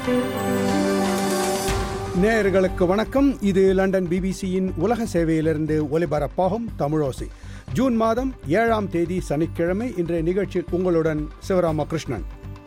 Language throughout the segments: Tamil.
நேயர்களுக்கு வணக்கம் இது லண்டன் பிபிசியின் உலக சேவையிலிருந்து ஒலிபரப்பாகும் தமிழோசை ஜூன் மாதம் ஏழாம் தேதி சனிக்கிழமை இன்றைய நிகழ்ச்சியில் உங்களுடன் சிவராமகிருஷ்ணன்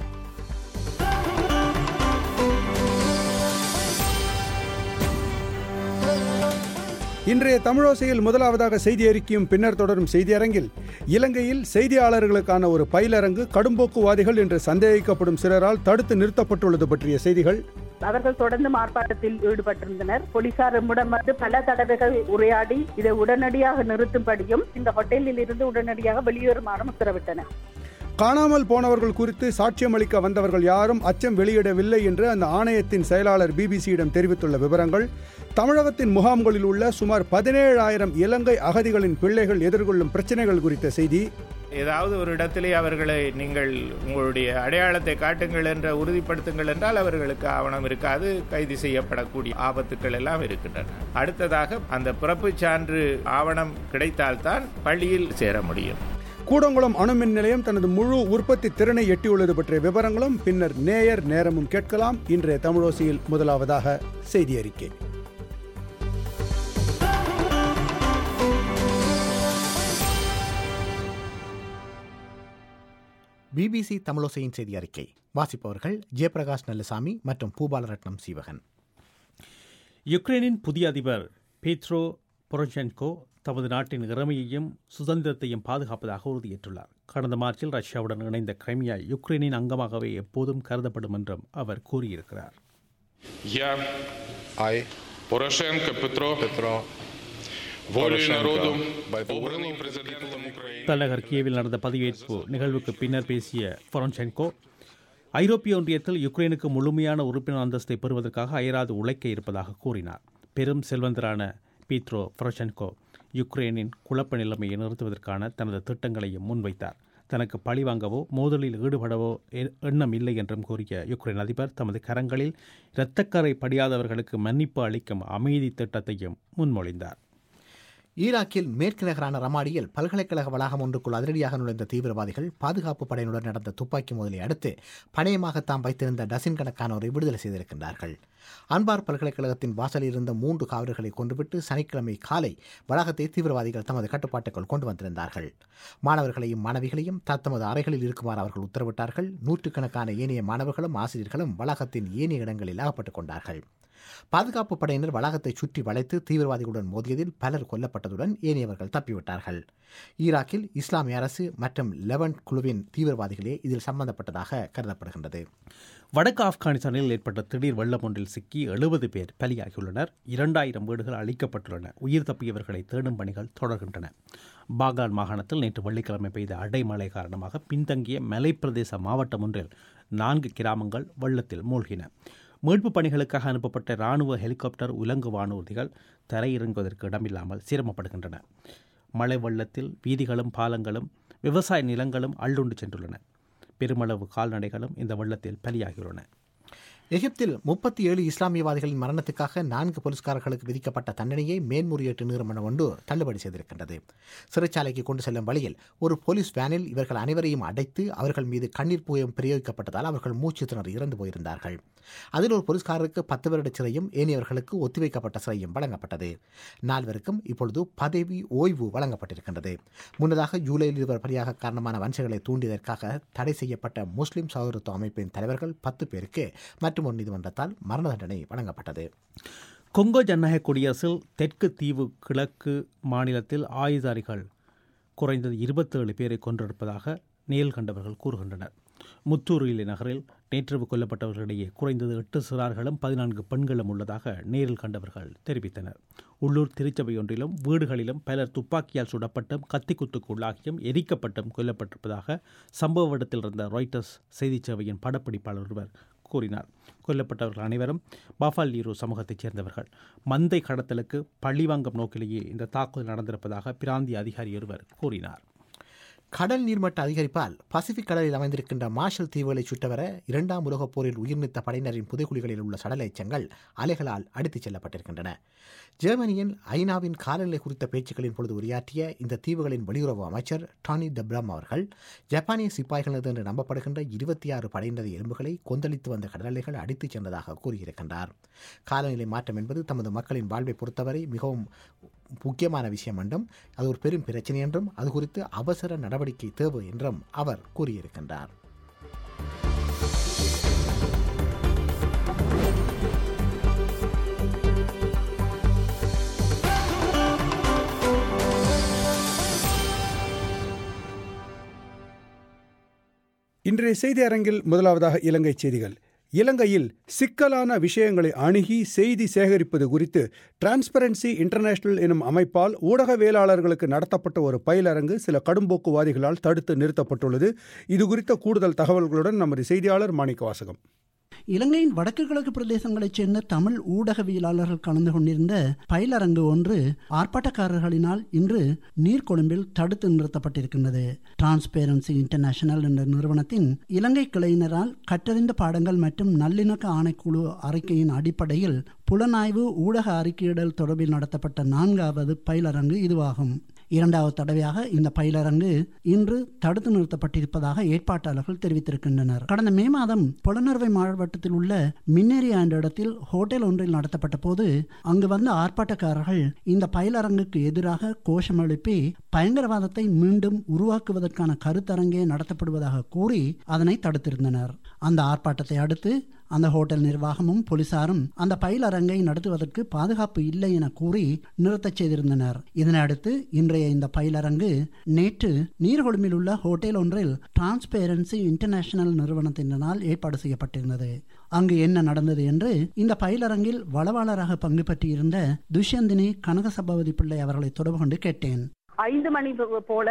இன்றைய தமிழோசையில் முதலாவதாக செய்தி அறிக்கையும் பின்னர் தொடரும் செய்தியரங்கில் இலங்கையில் செய்தியாளர்களுக்கான ஒரு பயிலரங்கு கடும்போக்குவாதிகள் என்று சந்தேகிக்கப்படும் சிலரால் தடுத்து நிறுத்தப்பட்டுள்ளது பற்றிய செய்திகள் அவர்கள் தொடர்ந்து ஆர்ப்பாட்டத்தில் ஈடுபட்டிருந்தனர் போலீசார் நம்மிடம் வந்து பல தடவைகள் உரையாடி இதை உடனடியாக நிறுத்தும்படியும் இந்த ஹோட்டலில் இருந்து உடனடியாக வெளியேறுமாறும் உத்தரவிட்டனர் காணாமல் போனவர்கள் குறித்து சாட்சியம் அளிக்க வந்தவர்கள் யாரும் அச்சம் வெளியிடவில்லை என்று அந்த ஆணையத்தின் செயலாளர் பிபிசியிடம் தெரிவித்துள்ள விவரங்கள் தமிழகத்தின் முகாம்களில் உள்ள சுமார் பதினேழாயிரம் இலங்கை அகதிகளின் பிள்ளைகள் எதிர்கொள்ளும் பிரச்சனைகள் குறித்த செய்தி ஏதாவது ஒரு இடத்திலே அவர்களை நீங்கள் உங்களுடைய அடையாளத்தை காட்டுங்கள் என்ற உறுதிப்படுத்துங்கள் என்றால் அவர்களுக்கு ஆவணம் இருக்காது கைது செய்யப்படக்கூடிய ஆபத்துக்கள் எல்லாம் இருக்கின்றன அடுத்ததாக அந்த பிறப்புச் சான்று ஆவணம் கிடைத்தால்தான் பள்ளியில் சேர முடியும் கூடங்குளம் அணுமின் நிலையம் தனது முழு உற்பத்தி திறனை எட்டியுள்ளது பற்றிய விவரங்களும் பின்னர் நேயர் நேரமும் கேட்கலாம் இன்றைய தமிழோசியில் முதலாவதாக செய்தி அறிக்கை பிபிசி தமிழோசையின் செய்தி அறிக்கை வாசிப்பவர்கள் ஜெயபிரகாஷ் நல்லசாமி மற்றும் பூபாலரட்னம் சீவகன் யுக்ரைனின் புதிய அதிபர் பீத்ரோ பொரோஷென்கோ தமது நாட்டின் இறமையையும் சுதந்திரத்தையும் பாதுகாப்பதாக உறுதியேற்றுள்ளார் கடந்த மார்ச்சில் ரஷ்யாவுடன் இணைந்த கிரைமியா யுக்ரைனின் அங்கமாகவே எப்போதும் கருதப்படும் என்றும் அவர் கூறியிருக்கிறார் Я, I, Порошенко Петро, Petro, волею Порошенко, народу, by the will обраний of the президентом України. தலைநகர் கியவில் நடந்த பதவியேற்பு நிகழ்வுக்கு பின்னர் பேசிய பொரோஷென்கோ ஐரோப்பிய ஒன்றியத்தில் யுக்ரைனுக்கு முழுமையான உறுப்பினர் அந்தஸ்தை பெறுவதற்காக அயராது உழைக்க இருப்பதாக கூறினார் பெரும் செல்வந்தரான பீத்ரோ பொரோஷென்கோ யுக்ரைனின் குழப்ப நிலைமையை நிறுத்துவதற்கான தனது திட்டங்களையும் முன்வைத்தார் தனக்கு பழிவாங்கவோ மோதலில் ஈடுபடவோ எ- எண்ணம் இல்லை என்றும் கூறிய யுக்ரைன் அதிபர் தமது கரங்களில் இரத்தக்கரை படியாதவர்களுக்கு மன்னிப்பு அளிக்கும் அமைதி திட்டத்தையும் முன்மொழிந்தார் ஈராக்கில் மேற்கு நகரான ரமாடியில் பல்கலைக்கழக வளாகம் ஒன்றுக்குள் அதிரடியாக நுழைந்த தீவிரவாதிகள் பாதுகாப்பு படையினுடன் நடந்த துப்பாக்கி மோதலை அடுத்து பணயமாக தாம் வைத்திருந்த டசின் கணக்கானோரை விடுதலை செய்திருக்கின்றார்கள் அன்பார் பல்கலைக்கழகத்தின் வாசலில் இருந்த மூன்று காவலர்களை கொன்றுவிட்டு சனிக்கிழமை காலை வளாகத்தை தீவிரவாதிகள் தமது கட்டுப்பாட்டுக்குள் கொண்டு வந்திருந்தார்கள் மாணவர்களையும் மாணவிகளையும் தத்தமது அறைகளில் இருக்குமாறு அவர்கள் உத்தரவிட்டார்கள் நூற்றுக்கணக்கான ஏனைய மாணவர்களும் ஆசிரியர்களும் வளாகத்தின் ஏனைய இடங்களில் அகப்பட்டுக் கொண்டார்கள் பாதுகாப்பு படையினர் வளாகத்தை சுற்றி வளைத்து தீவிரவாதிகளுடன் மோதியதில் பலர் கொல்லப்பட்டதுடன் ஏனையவர்கள் தப்பிவிட்டார்கள் ஈராக்கில் இஸ்லாமிய அரசு மற்றும் லெவன்ட் குழுவின் தீவிரவாதிகளே இதில் சம்பந்தப்பட்டதாக கருதப்படுகின்றது வடக்கு ஆப்கானிஸ்தானில் ஏற்பட்ட திடீர் வெள்ளம் ஒன்றில் சிக்கி எழுபது பேர் பலியாகியுள்ளனர் இரண்டாயிரம் வீடுகள் அழிக்கப்பட்டுள்ளன உயிர் தப்பியவர்களை தேடும் பணிகள் தொடர்கின்றன பாகான் மாகாணத்தில் நேற்று வெள்ளிக்கிழமை பெய்த அடைமழை காரணமாக பின்தங்கிய மலைப்பிரதேச மாவட்டம் ஒன்றில் நான்கு கிராமங்கள் வெள்ளத்தில் மூழ்கின மீட்புப் பணிகளுக்காக அனுப்பப்பட்ட இராணுவ ஹெலிகாப்டர் உலங்கு வானூர்திகள் தரையிறங்குவதற்கு இடமில்லாமல் சிரமப்படுகின்றன மழை வெள்ளத்தில் வீதிகளும் பாலங்களும் விவசாய நிலங்களும் அள்ளுண்டு சென்றுள்ளன பெருமளவு கால்நடைகளும் இந்த வெள்ளத்தில் பலியாகியுள்ளன எகிப்தில் முப்பத்தி ஏழு இஸ்லாமியவாதிகளின் மரணத்துக்காக நான்கு போலீஸ்காரர்களுக்கு விதிக்கப்பட்ட தண்டனையை மேன்முறையீட்டு நிறுவனம் ஒன்று தள்ளுபடி செய்திருக்கின்றது சிறைச்சாலைக்கு கொண்டு செல்லும் வழியில் ஒரு போலீஸ் வேனில் இவர்கள் அனைவரையும் அடைத்து அவர்கள் மீது கண்ணீர் புயம் பிரயோகிக்கப்பட்டதால் அவர்கள் மூச்சு திணறி இறந்து போயிருந்தார்கள் அதில் ஒரு போலீஸ்காரருக்கு பத்து வருட சிறையும் ஏனையவர்களுக்கு ஒத்திவைக்கப்பட்ட சிறையும் வழங்கப்பட்டது நால்வருக்கும் இப்பொழுது பதவி ஓய்வு வழங்கப்பட்டிருக்கின்றது முன்னதாக ஜூலையில் இருவர் பலியாக காரணமான வன்சைகளை தூண்டியதற்காக தடை செய்யப்பட்ட முஸ்லிம் சகோதரத்துவ அமைப்பின் தலைவர்கள் பத்து பேருக்கு மற்றும் ஒரு நீதிமன்றத்தால் மரண தண்டனை வழங்கப்பட்டது கொங்கோ ஜனநாயக குடியரசில் தெற்கு தீவு கிழக்கு மாநிலத்தில் ஆயுதாரிகள் குறைந்தது இருபத்தேழு பேரை கொன்றிருப்பதாக நேரில் கண்டவர்கள் கூறுகின்றனர் முத்தூரிலி நகரில் நேற்றிரவு கொல்லப்பட்டவர்களிடையே குறைந்தது எட்டு சிறார்களும் பதினான்கு பெண்களும் உள்ளதாக நேரில் கண்டவர்கள் தெரிவித்தனர் உள்ளூர் திருச்சபை ஒன்றிலும் வீடுகளிலும் பலர் துப்பாக்கியால் சுடப்பட்டும் கத்திக்குத்துக்கு உள்ளாகியும் எரிக்கப்பட்டும் கொல்லப்பட்டிருப்பதாக சம்பவ இடத்தில் இருந்த ராய்டர்ஸ் செய்திச் சேவையின் படப்பிடிப்பாளர் ஒருவர் கூறினார் கொல்லப்பட்டவர்கள் அனைவரும் பாஃபால் லீரோ சமூகத்தைச் சேர்ந்தவர்கள் மந்தை கடத்தலுக்கு பழிவாங்கும் நோக்கிலேயே இந்த தாக்குதல் நடந்திருப்பதாக பிராந்திய அதிகாரி ஒருவர் கூறினார் கடல் நீர்மட்ட அதிகரிப்பால் பசிபிக் கடலில் அமைந்திருக்கின்ற மார்ஷல் தீவுகளை சுற்றவர இரண்டாம் உலகப் போரில் உயிர்நீத்த படையினரின் புதைகுழிகளில் உள்ள சடல எச்சங்கள் அலைகளால் அடித்துச் செல்லப்பட்டிருக்கின்றன ஜெர்மனியின் ஐநாவின் காலநிலை குறித்த பேச்சுக்களின் பொழுது உரையாற்றிய இந்த தீவுகளின் வெளியுறவு அமைச்சர் டானி டப்ரம் அவர்கள் ஜப்பானிய சிப்பாய்களது என்று நம்பப்படுகின்ற இருபத்தி ஆறு படையினது எலும்புகளை கொந்தளித்து வந்த கடலைகள் அடித்துச் சென்றதாக கூறியிருக்கின்றார் காலநிலை மாற்றம் என்பது தமது மக்களின் வாழ்வை பொறுத்தவரை மிகவும் முக்கியமான விஷயம் என்றும் அது ஒரு பெரும் பிரச்சனை என்றும் அது குறித்து அவசர நடவடிக்கை தேவை என்றும் அவர் கூறியிருக்கின்றார் இன்றைய செய்தி அரங்கில் முதலாவதாக இலங்கை செய்திகள் இலங்கையில் சிக்கலான விஷயங்களை அணுகி செய்தி சேகரிப்பது குறித்து டிரான்ஸ்பரன்சி இன்டர்நேஷனல் எனும் அமைப்பால் ஊடகவியலாளர்களுக்கு நடத்தப்பட்ட ஒரு பயிலரங்கு சில கடும்போக்குவாதிகளால் தடுத்து நிறுத்தப்பட்டுள்ளது இது குறித்த கூடுதல் தகவல்களுடன் நமது செய்தியாளர் மாணிக்க வாசகம் இலங்கையின் வடக்கு கிழக்கு பிரதேசங்களைச் சேர்ந்த தமிழ் ஊடகவியலாளர்கள் கலந்து கொண்டிருந்த பயிலரங்கு ஒன்று ஆர்ப்பாட்டக்காரர்களினால் இன்று நீர்கொழும்பில் தடுத்து நிறுத்தப்பட்டிருக்கின்றது டிரான்ஸ்பேரன்சி இன்டர்நேஷனல் என்ற நிறுவனத்தின் இலங்கை கிளையினரால் கற்றறிந்த பாடங்கள் மற்றும் நல்லிணக்க ஆணைக்குழு அறிக்கையின் அடிப்படையில் புலனாய்வு ஊடக அறிக்கையிடல் தொடர்பில் நடத்தப்பட்ட நான்காவது பயிலரங்கு இதுவாகும் இரண்டாவது தடவையாக இந்த பயிலரங்கு இன்று தடுத்து நிறுத்தப்பட்டிருப்பதாக ஏற்பாட்டாளர்கள் தெரிவித்திருக்கின்றனர் கடந்த மே மாதம் புலனறுவை மாவட்டத்தில் உள்ள மின்னேரியா என்ற இடத்தில் ஹோட்டல் ஒன்றில் நடத்தப்பட்ட போது அங்கு வந்த ஆர்ப்பாட்டக்காரர்கள் இந்த பயிலரங்குக்கு எதிராக கோஷம் எழுப்பி பயங்கரவாதத்தை மீண்டும் உருவாக்குவதற்கான கருத்தரங்கே நடத்தப்படுவதாக கூறி அதனை தடுத்திருந்தனர் அந்த ஆர்ப்பாட்டத்தை அடுத்து அந்த ஹோட்டல் நிர்வாகமும் போலீசாரும் அந்த பயிலரங்கை நடத்துவதற்கு பாதுகாப்பு இல்லை என கூறி நிறுத்தச் செய்திருந்தனர் இதனை அடுத்து இன்றைய இந்த பயிலரங்கு நேற்று நீர்கொழும்பில் உள்ள ஹோட்டல் ஒன்றில் டிரான்ஸ்பேரன்சி இன்டர்நேஷனல் நிறுவனத்தினால் ஏற்பாடு செய்யப்பட்டிருந்தது அங்கு என்ன நடந்தது என்று இந்த பயிலரங்கில் வளவாளராக பங்கு பற்றியிருந்த துஷ்யந்தினி கனகசபாவதி பிள்ளை அவர்களை தொடர்பு கொண்டு கேட்டேன் ஐந்து மணி போல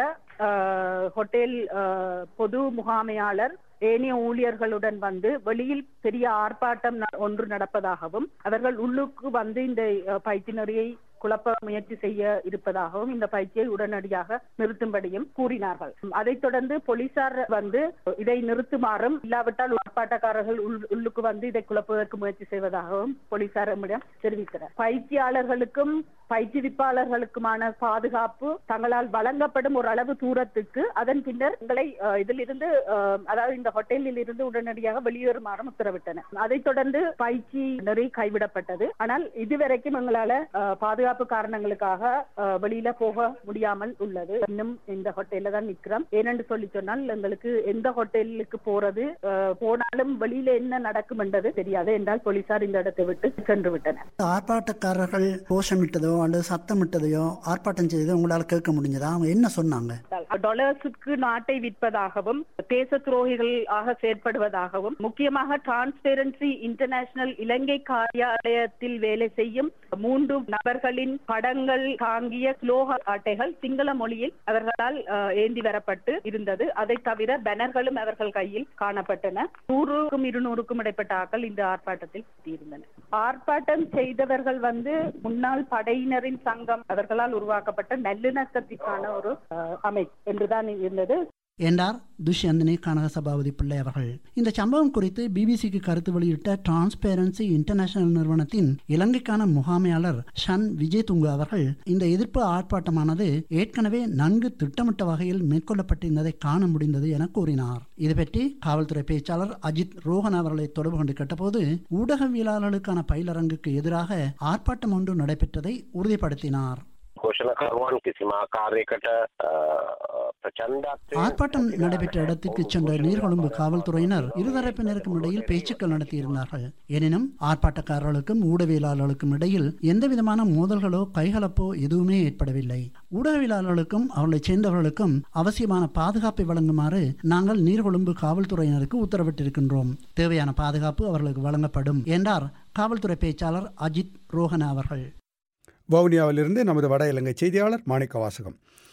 ஹோட்டல் பொது முகாமையாளர் ஏனைய ஊழியர்களுடன் வந்து வெளியில் பெரிய ஆர்ப்பாட்டம் ஒன்று நடப்பதாகவும் அவர்கள் உள்ளுக்கு வந்து இந்த பயிற்சினரியை குழப்ப முயற்சி செய்ய இருப்பதாகவும் இந்த பயிற்சியை உடனடியாக நிறுத்தும்படியும் கூறினார்கள் அதைத் தொடர்ந்து போலீசார் வந்து இதை நிறுத்துமாறும் இல்லாவிட்டால் ஆர்ப்பாட்டக்காரர்கள் உள்ளுக்கு வந்து இதை குழப்புவதற்கு முயற்சி செய்வதாகவும் போலீசாரிடம் தெரிவித்தனர் பயிற்சியாளர்களுக்கும் பயிற்றுவிப்பாளர்களுக்குமான பாதுகாப்பு தங்களால் வழங்கப்படும் ஒரு அளவு தூரத்துக்கு அதன் பின்னர் எங்களை இதிலிருந்து அதாவது இந்த ஹோட்டலில் இருந்து உடனடியாக வெளியேறுமாறும் உத்தரவிட்டனர் அதைத் தொடர்ந்து பயிற்சி நெறி கைவிடப்பட்டது ஆனால் இதுவரைக்கும் எங்களால பாதுகாப்பு காரணங்களுக்காக வெளியில போக முடியாமல் உள்ளது இன்னும் இந்த ஹோட்டல்ல தான் நிக்கிறோம் ஏனென்று சொல்லி சொன்னால் எங்களுக்கு எந்த ஹோட்டலுக்கு போறது போனாலும் வெளியில என்ன நடக்கும் என்றது தெரியாது என்றால் போலீசார் இந்த இடத்தை விட்டு சென்று விட்டனர் ஆர்ப்பாட்டக்காரர்கள் கோஷமிட்டதோ அல்லது சத்தமிட்டதையோ ஆர்ப்பாட்டம் செய்ததோ உங்களால் கேட்க முடிஞ்சதா அவங்க என்ன சொன்னாங்க டாலர்ஸுக்கு நாட்டை விற்பதாகவும் தேச துரோகிகள் ஆக செயற்படுவதாகவும் முக்கியமாக டிரான்ஸ்பேரன்சி இன்டர்நேஷனல் இலங்கை காரியாலயத்தில் வேலை செய்யும் மூன்று நபர்களின் படங்கள் தாங்கிய ஸ்லோக அட்டைகள் சிங்கள மொழியில் அவர்களால் ஏந்தி வரப்பட்டு இருந்தது அதை தவிர பேனர்களும் அவர்கள் கையில் காணப்பட்டன நூறுக்கும் இருநூறுக்கும் இடைப்பட்ட ஆக்கள் இந்த ஆர்ப்பாட்டத்தில் இருந்தனர் ஆர்ப்பாட்டம் செய்தவர்கள் வந்து முன்னாள் படையினரின் சங்கம் அவர்களால் உருவாக்கப்பட்ட நல்லிணக்கத்திற்கான ஒரு அமைப்பு என்றுதான் இருந்தது என்றார் துஷ்யந்தினி கனக சபாபதி பிள்ளை அவர்கள் இந்த சம்பவம் குறித்து பிபிசிக்கு கருத்து வெளியிட்ட டிரான்ஸ்பேரன்சி இன்டர்நேஷனல் நிறுவனத்தின் இலங்கைக்கான முகாமையாளர் ஷன் விஜயதுங்கு அவர்கள் இந்த எதிர்ப்பு ஆர்ப்பாட்டமானது ஏற்கனவே நன்கு திட்டமிட்ட வகையில் மேற்கொள்ளப்பட்டிருந்ததை காண முடிந்தது என கூறினார் இது பற்றி காவல்துறை பேச்சாளர் அஜித் ரோஹன் அவர்களை தொடர்பு கொண்டு கேட்டபோது ஊடகவியலாளர்களுக்கான பயிலரங்குக்கு எதிராக ஆர்ப்பாட்டம் ஒன்று நடைபெற்றதை உறுதிப்படுத்தினார் ഘോഷണക്കാരുവാൻ കിസിം ആകാര്യකට പ്രചണ്ഡ ஆர்ப்பாட்டம் நடைபெற்ற இடத்திற்கு சென்ற நீர்கொழும்பு காவல்துறையினர் இருதரப்பினருக்கும் இடையில் பேச்சுக்கள் நடத்தியிருந்தார்கள் எனினும் ஆர்ப்பாட்டக்காரர்களுக்கும் ஊடகவியலாளர்களுக்கும் இடையில் எந்தவிதமான மோதல்களோ கைகலப்போ எதுவுமே ஏற்படவில்லை ஊடகவியலாளர்களுக்கும் அவர்களைச் சேர்ந்தவர்களுக்கும் அவசியமான பாதுகாப்பை வழங்குமாறு நாங்கள் நீர்கொழும்பு காவல்துறையினருக்கு உத்தரவிட்டிருக்கின்றோம் தேவையான பாதுகாப்பு அவர்களுக்கு வழங்கப்படும் என்றார் காவல்துறை பேச்சாளர் அஜித் ரோஹன அவர்கள் வவுனியாவிலிருந்து நமது வட இலங்கை செய்தியாளர் மாணிக்க வாசகம்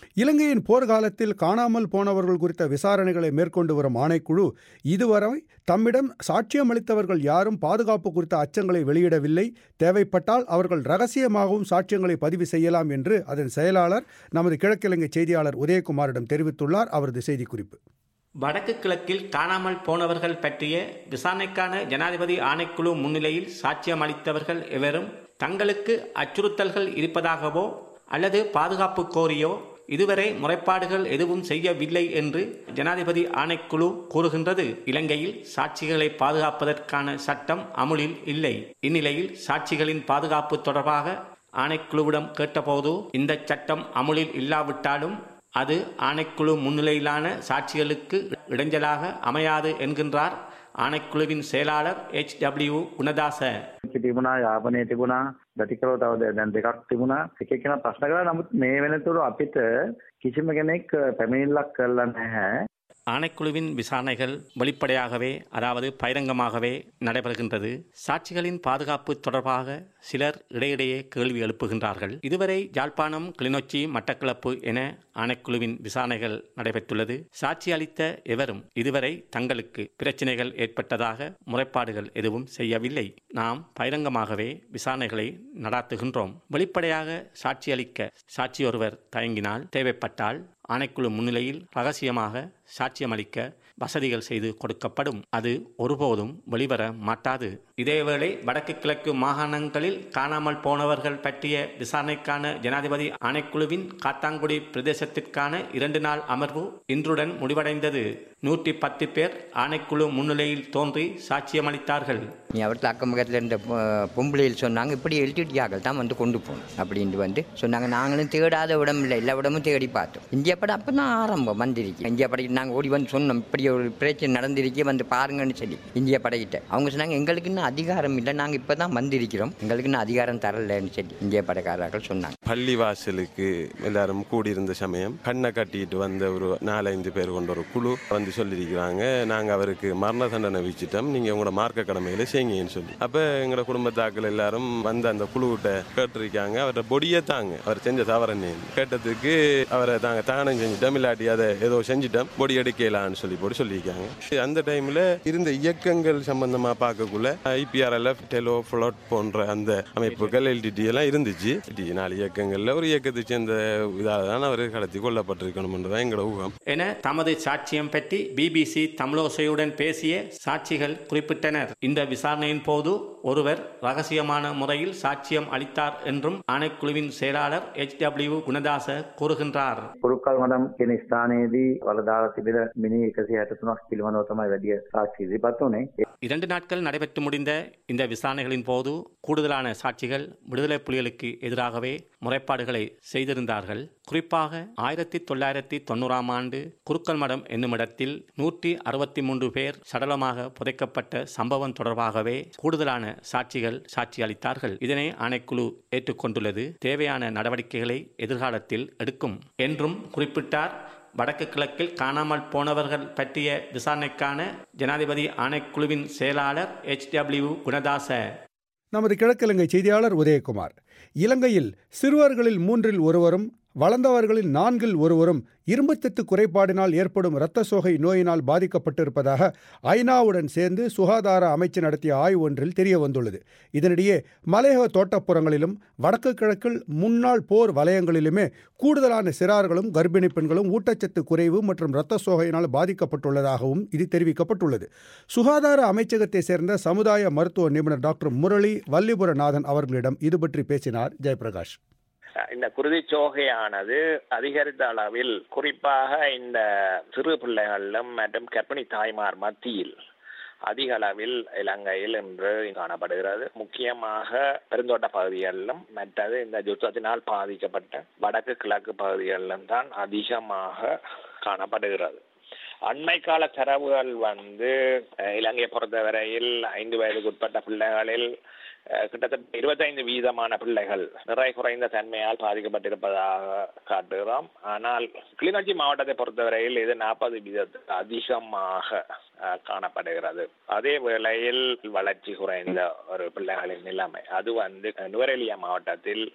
இலங்கையின் போர்க்காலத்தில் காணாமல் போனவர்கள் குறித்த விசாரணைகளை மேற்கொண்டு வரும் ஆணைக்குழு இதுவரை தம்மிடம் சாட்சியம் அளித்தவர்கள் யாரும் பாதுகாப்பு குறித்த அச்சங்களை வெளியிடவில்லை தேவைப்பட்டால் அவர்கள் ரகசியமாகவும் சாட்சியங்களை பதிவு செய்யலாம் என்று அதன் செயலாளர் நமது கிழக்கிழங்கை செய்தியாளர் உதயகுமாரிடம் தெரிவித்துள்ளார் அவரது செய்திக்குறிப்பு வடக்கு கிழக்கில் காணாமல் போனவர்கள் பற்றிய விசாரணைக்கான ஜனாதிபதி ஆணைக்குழு முன்னிலையில் சாட்சியம் அளித்தவர்கள் எவரும் தங்களுக்கு அச்சுறுத்தல்கள் இருப்பதாகவோ அல்லது பாதுகாப்பு கோரியோ இதுவரை முறைப்பாடுகள் எதுவும் செய்யவில்லை என்று ஜனாதிபதி ஆணைக்குழு கூறுகின்றது இலங்கையில் சாட்சிகளை பாதுகாப்பதற்கான சட்டம் அமுலில் இல்லை இந்நிலையில் சாட்சிகளின் பாதுகாப்பு தொடர்பாக ஆணைக்குழுவிடம் கேட்டபோது இந்த சட்டம் அமுலில் இல்லாவிட்டாலும் அது ஆணைக்குழு முன்னிலையிலான சாட்சிகளுக்கு இடைஞ்சலாக அமையாது என்கின்றார் ආනෙක්කුලවින් සේලාලර් HW ගුණදාස තිබුණා යාපනය තිබුණා ගතිකරෝ තව දැන් දෙකක් තිබුණා එක එකන ප්‍රශ්න කළා නමුත් මේ වෙනතුරු අපිට කිසිම කෙනෙක් පැමිණිල්ලක් කරලා නැහැ ஆணைக்குழுவின் விசாரணைகள் வெளிப்படையாகவே அதாவது பகிரங்கமாகவே நடைபெறுகின்றது சாட்சிகளின் பாதுகாப்பு தொடர்பாக சிலர் இடையிடையே கேள்வி எழுப்புகின்றார்கள் இதுவரை யாழ்ப்பாணம் கிளிநொச்சி மட்டக்களப்பு என ஆணைக்குழுவின் விசாரணைகள் நடைபெற்றுள்ளது சாட்சி அளித்த எவரும் இதுவரை தங்களுக்கு பிரச்சினைகள் ஏற்பட்டதாக முறைப்பாடுகள் எதுவும் செய்யவில்லை நாம் பகிரங்கமாகவே விசாரணைகளை நடாத்துகின்றோம் வெளிப்படையாக சாட்சி அளிக்க சாட்சியொருவர் தயங்கினால் தேவைப்பட்டால் ஆணைக்குழு முன்னிலையில் ரகசியமாக சாட்சியமளிக்க வசதிகள் செய்து கொடுக்கப்படும் அது ஒருபோதும் வெளிவர மாட்டாது இதேவேளை வடக்கு கிழக்கு மாகாணங்களில் காணாமல் போனவர்கள் பற்றிய விசாரணைக்கான ஜனாதிபதி ஆணைக்குழுவின் காத்தாங்குடி பிரதேசத்திற்கான இரண்டு நாள் அமர்வு இன்றுடன் முடிவடைந்தது நூற்றி பத்து பேர் ஆணைக்குழு முன்னிலையில் தோன்றி சாட்சியமளித்தார்கள் நீ அவர்கிட்ட அக்கம் பக்கத்தில் இருந்த பொ- பொம்பளைகள் சொன்னாங்க இப்படி எல்டிடியாக்கள் தான் வந்து கொண்டு போகணும் அப்படின்ட்டு வந்து சொன்னாங்க நாங்களும் தேடாத இடம் இல்லை எல்லா இடமும் தேடி பார்த்தோம் இந்தியா படம் அப்போ தான் ஆரம்பம் வந்திருக்கு இந்தியா படைக்கு நாங்கள் ஓடி வந்து சொன்னோம் இப்படி ஒரு பிரச்சனை நடந்திருக்கே வந்து பாருங்கன்னு சொல்லி இந்தியா படைக்கிட்ட அவங்க சொன்னாங்க எங்களுக்கு இன்னும் அதிகாரம் இல்லை நாங்கள் இப்போ தான் வந்திருக்கிறோம் எங்களுக்கு இன்னும் அதிகாரம் தரலன்னு சொல்லி இந்திய படைக்காரர்கள் சொன்னாங்க பள்ளிவாசலுக்கு எல்லாரும் கூடியிருந்த சமயம் கண்ணை கட்டிட்டு வந்த ஒரு நாலஞ்சு பேர் கொண்ட ஒரு குழு வந்து சொல்லியிருக்கிறாங்க நாங்கள் அவருக்கு மரண தண்டனை விச்சிட்டோம் நீங்கள் உங்களோட மார்க்க கடமைகளை செய்யுங்கன்னு சொல்லி அப்போ எங்களோட குடும்பத்தாக்கள் எல்லாரும் வந்து அந்த குழுவிட்ட கேட்டிருக்காங்க அவரோட பொடியை தாங்க அவர் செஞ்ச தவறன்னு கேட்டதுக்கு அவரை தாங்க தானம் செஞ்சிட்டோம் இல்லாட்டி அதை ஏதோ செஞ்சிட்டோம் பொடி எடுக்கலான்னு சொல்லி போட்டு சொல்லியிருக்காங்க அந்த டைமில் இருந்த இயக்கங்கள் சம்பந்தமாக பார்க்கக்குள்ள ஐபிஆர்எல்எஃப் டெலோ ஃப்ளோட் போன்ற அந்த அமைப்புகள் எல்டிடி எல்லாம் இருந்துச்சு LTT நாலு இயக்கங்களில் ஒரு இயக்கத்தை சேர்ந்த இதால் தான் அவர் கடத்தி கொல்லப்பட்டிருக்கணும்ன்றதான் எங்களோட ஊகம் என தமது சாட்சியம் பற்றி பிபிசி தமிழோசையுடன் பேசிய சாட்சிகள் குறிப்பிட்டனர் இந்த விசாரணையின் போது ஒருவர் ரகசியமான முறையில் சாட்சியம் அளித்தார் என்றும் ஆணைக்குழுவின் செயலாளர் HW குணதாச கூறுகின்றார் පුරුකල් මඩම් කියන ස්ථානයේදී වලදාලා තිබෙන මිනි 163ක් පිළිබඳව තමයි වැඩි සාක්ෂි ඉදිරිපත් වුණේ. இரண்டு நாட்கள் நடைபெற்று முடிந்த இந்த விசாரணைகளின் போது கூடுதலான சாட்சிகள் விடுதலை புலிகளுக்கு எதிராகவே முறைப்பாடுகளை செய்திருந்தார்கள் குறிப்பாக ஆயிரத்தி தொள்ளாயிரத்தி தொண்ணூறாம் ஆண்டு குருக்கல் மடம் என்னும் இடத்தில் நூற்றி அறுபத்தி மூன்று பேர் சடலமாக புதைக்கப்பட்ட சம்பவம் தொடர்பாகவே கூடுதலான சாட்சிகள் சாட்சி அளித்தார்கள் இதனை ஆணைக்குழு ஏற்றுக்கொண்டுள்ளது தேவையான நடவடிக்கைகளை எதிர்காலத்தில் எடுக்கும் என்றும் குறிப்பிட்டார் வடக்கு கிழக்கில் காணாமல் போனவர்கள் பற்றிய விசாரணைக்கான ஜனாதிபதி ஆணைக்குழுவின் செயலாளர் HW குணதாச நமது கிழக்கிழங்கை செய்தியாளர் உதயகுமார் இலங்கையில் சிறுவர்களில் மூன்றில் ஒருவரும் வளர்ந்தவர்களில் நான்கில் ஒருவரும் இரும்புச்சத்து குறைபாடினால் ஏற்படும் இரத்த சோகை நோயினால் பாதிக்கப்பட்டிருப்பதாக ஐநாவுடன் சேர்ந்து சுகாதார அமைச்சு நடத்திய ஆய்வு ஒன்றில் தெரிய வந்துள்ளது இதனிடையே மலையக தோட்டப்புறங்களிலும் வடக்கு கிழக்கில் முன்னாள் போர் வலயங்களிலுமே கூடுதலான சிறார்களும் கர்ப்பிணி பெண்களும் ஊட்டச்சத்து குறைவு மற்றும் இரத்த சோகையினால் பாதிக்கப்பட்டுள்ளதாகவும் இது தெரிவிக்கப்பட்டுள்ளது சுகாதார அமைச்சகத்தை சேர்ந்த சமுதாய மருத்துவ நிபுணர் டாக்டர் முரளி வல்லிபுரநாதன் அவர்களிடம் இது பற்றி பேசினார் ஜெயபிரகாஷ் இந்த குருதிச்சோகையானது அதிகரித்த அளவில் குறிப்பாக இந்த சிறு பிள்ளைகளிலும் மற்றும் கர்ப்பிணி தாய்மார் மத்தியில் அதிக அளவில் இலங்கையில் இன்று காணப்படுகிறது முக்கியமாக பெருந்தோட்ட பகுதிகளிலும் மற்றது இந்த யுத்தத்தினால் பாதிக்கப்பட்ட வடக்கு கிழக்கு பகுதிகளிலும் தான் அதிகமாக காணப்படுகிறது அண்மை கால தரவுகள் வந்து அஹ், இலங்கையை பொறுத்தவரையில் ஐந்து வயதுக்கு உட்பட்ட பிள்ளைகளில் அஹ், கிட்டத்தட்ட இருபத்தைந்து வீதமான பிள்ளைகள் நிறை குறைந்த தன்மையால் பாதிக்கப்பட்டிருப்பதாக காட்டுகிறோம் ஆனால் கிளிநொச்சி மாவட்டத்தை பொறுத்தவரையில் இது நாற்பது வீதத்துக்கு அதிகமாக அஹ், காணப்படுகிறது அதே வேளையில் வளர்ச்சி குறைந்த ஒரு பிள்ளைகளின் நிலைமை அது வந்து நுவரெலியா மாவட்டத்தில்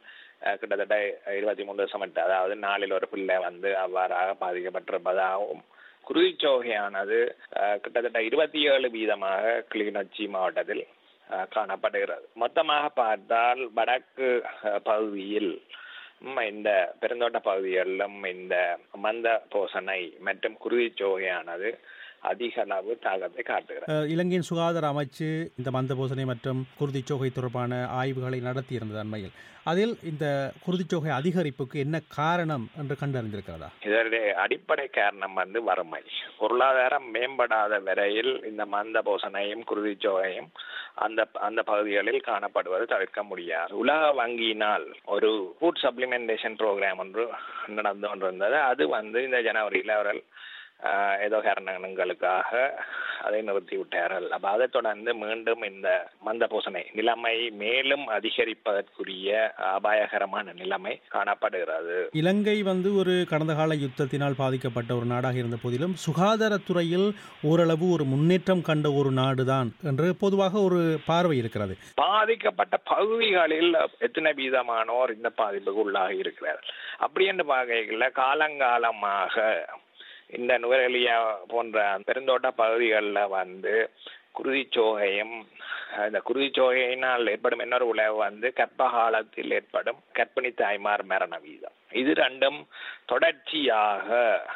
அஹ், கிட்டத்தட்ட இருபத்தி மூன்று தசம் எட்டு அதாவது நாளில் ஒரு பிள்ளை வந்து அவ்வாறாக பாதிக்கப்பட்டிருப்பதாகவும் குருதிச்சோகையானது அஹ், கிட்டத்தட்ட இருபத்தி ஏழு வீதமாக கிளிநொச்சி மாவட்டத்தில் அஹ், காணப்படுகிறது மொத்தமாக பார்த்தால் வடக்கு அஹ், பகுதியில் ம், இந்த பெருந்தோட்ட பகுதிகளிலும் இந்த மந்த போசனை மற்றும் குருதிச்சோகையானது அதிக அளவு தாக்கத்தை காட்டுகிறது அஹ், இலங்கையின் சுகாதார அமைச்சு இந்த மந்தபோசனை மற்றும் குருதிச்சோகை தொடர்பான ஆய்வுகளை நடத்தியிருந்தது அண்மையில் அதில் இந்த குருதிச்சோகை அதிகரிப்புக்கு என்ன காரணம் என்று கண்டறிந்திருக்கிறதா இதனுடைய அடிப்படை காரணம் வந்து வறுமை பொருளாதாரம் மேம்படாத வரையில் இந்த மந்த போசனையும் குருதிச்சோகையும் அந்த அந்த பகுதிகளில் காணப்படுவது தவிர்க்க முடியாது உலக வங்கியினால் ஒரு ஃபுட் சப்ளிமெண்டேஷன் ப்ரோக்ராம் ஒன்று நடந்து கொண்டிருந்தது அது வந்து இந்த ஜனவரியில் அவர்கள் ஆஹ், ஏதோ காரணங்களுக்காக அதை நிறுத்தி விட்டார்கள் அப்ப அதை தொடர்ந்து மீண்டும் இந்த மந்த பூசணை நிலைமை மேலும் அதிகரிப்பதற்குரிய அபாயகரமான நிலைமை காணப்படுகிறது இலங்கை வந்து ஒரு கடந்த கால யுத்தத்தினால் பாதிக்கப்பட்ட ஒரு நாடாக இருந்த போதிலும் சுகாதாரத்துறையில் ஓரளவு ஒரு முன்னேற்றம் கண்ட ஒரு நாடுதான் என்று பொதுவாக ஒரு பார்வை இருக்கிறது பாதிக்கப்பட்ட பகுதிகளில் எத்தனை வீதமானோர் இந்த பாதிப்புக்கு உள்ளாகி இருக்கிறார்கள் அப்படி என்று பார்க்கையில் காலங்காலமாக இந்த நுவரெலியா போன்ற பெருந்தோட்ட பகுதிகளில் வந்து குருதிச்சோகையும் இந்த குருதிச்சோகையினால் ஏற்படும் இன்னொரு விளைவு வந்து கர்ப்ப காலத்தில் ஏற்படும் கர்ப்பிணி தாய்மார் மரண வீதம் இது ரெண்டும் தொடர்ச்சியாக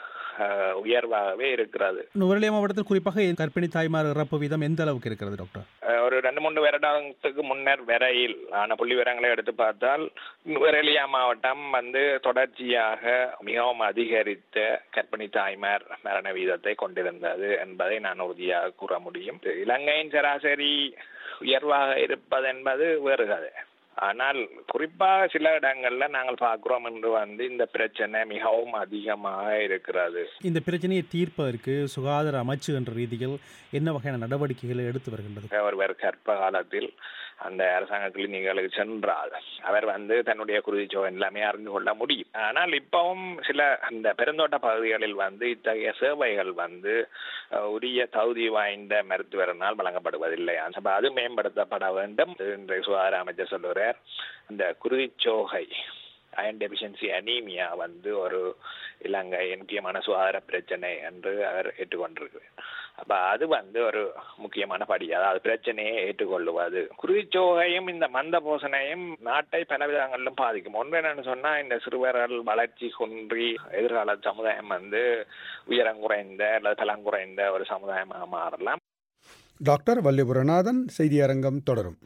அஹ், உயர்வாகவே இருக்கிறது நுவரெலியா மாவட்டத்தில் குறிப்பாக கர்ப்பிணி தாய்மார் இறப்பு வீதம் எந்த அளவுக்கு இருக்கிறது டாக்டர் அஹ் ஒரு ரெண்டு மூணு வருடத்துக்கு முன்னர் வரையில் ஆன புள்ளி விவரங்களை எடுத்து பார்த்தால் நுவரெலியா மாவட்டம் வந்து தொடர்ச்சியாக மிகவும் அதிகரித்த கர்ப்பிணி தாய்மார் மரண வீதத்தை கொண்டிருந்தது என்பதை நான் உறுதியாக கூற முடியும் இலங்கையின் சராசரி உயர்வாக இருப்பது என்பது வேறு கதை ஆனால் குறிப்பாக சில இடங்கள்ல நாங்கள் பார்க்கிறோம் என்று வந்து இந்த பிரச்சனை மிகவும் அதிகமாக இருக்கிறது இந்த பிரச்சனையை தீர்ப்பதற்கு சுகாதார அமைச்சு என்ற ரீதியில் என்ன வகையான நடவடிக்கைகளை எடுத்து வருகின்றது ஒருவர் கர்ப்ப காலத்தில் அந்த அரசாங்க கிளினிகளுக்கு சென்றால் அவர் வந்து தன்னுடைய குருதிச்சோகை எல்லாமே அறிந்து கொள்ள முடியும் ஆனால் இப்பவும் சில இந்த பெருந்தோட்ட பகுதிகளில் வந்து இத்தகைய சேவைகள் வந்து அஹ், உரிய தகுதி வாய்ந்த மருத்துவரினால் வழங்கப்படுவதில்லை அப்ப அது மேம்படுத்தப்பட வேண்டும் இன்றைய சுகாதார அமைச்சர் சொல்லுகிறார் இந்த குருதிச்சோகை அயன் டெபிஷியன்சி அனீமியா வந்து ஒரு இலங்கையின் முக்கியமான சுகாதார பிரச்சனை என்று அவர் ஏற்றுக்கொண்டிருக்கிறார் அப்ப அது வந்து ஒரு முக்கியமான படி அதாவது பிரச்சனையை ஏற்றுக்கொள்ளுவது குருதிச்சோகையும் இந்த மந்த போசனையும் நாட்டை பல விதங்களிலும் பாதிக்கும் ஒன்று என்னன்னு சொன்னா இந்த சிறுவர்கள் வளர்ச்சி குன்றி எதிர்கால சமுதாயம் வந்து உயரம் குறைந்த அல்லது பலம் குறைந்த ஒரு சமுதாயமாக மாறலாம் டாக்டர் வல்லிபுரநாதன் செய்தி அரங்கம் தொடரும்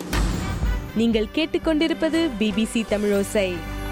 நீங்கள் கேட்டுக்கொண்டிருப்பது பிபிசி தமிழோசை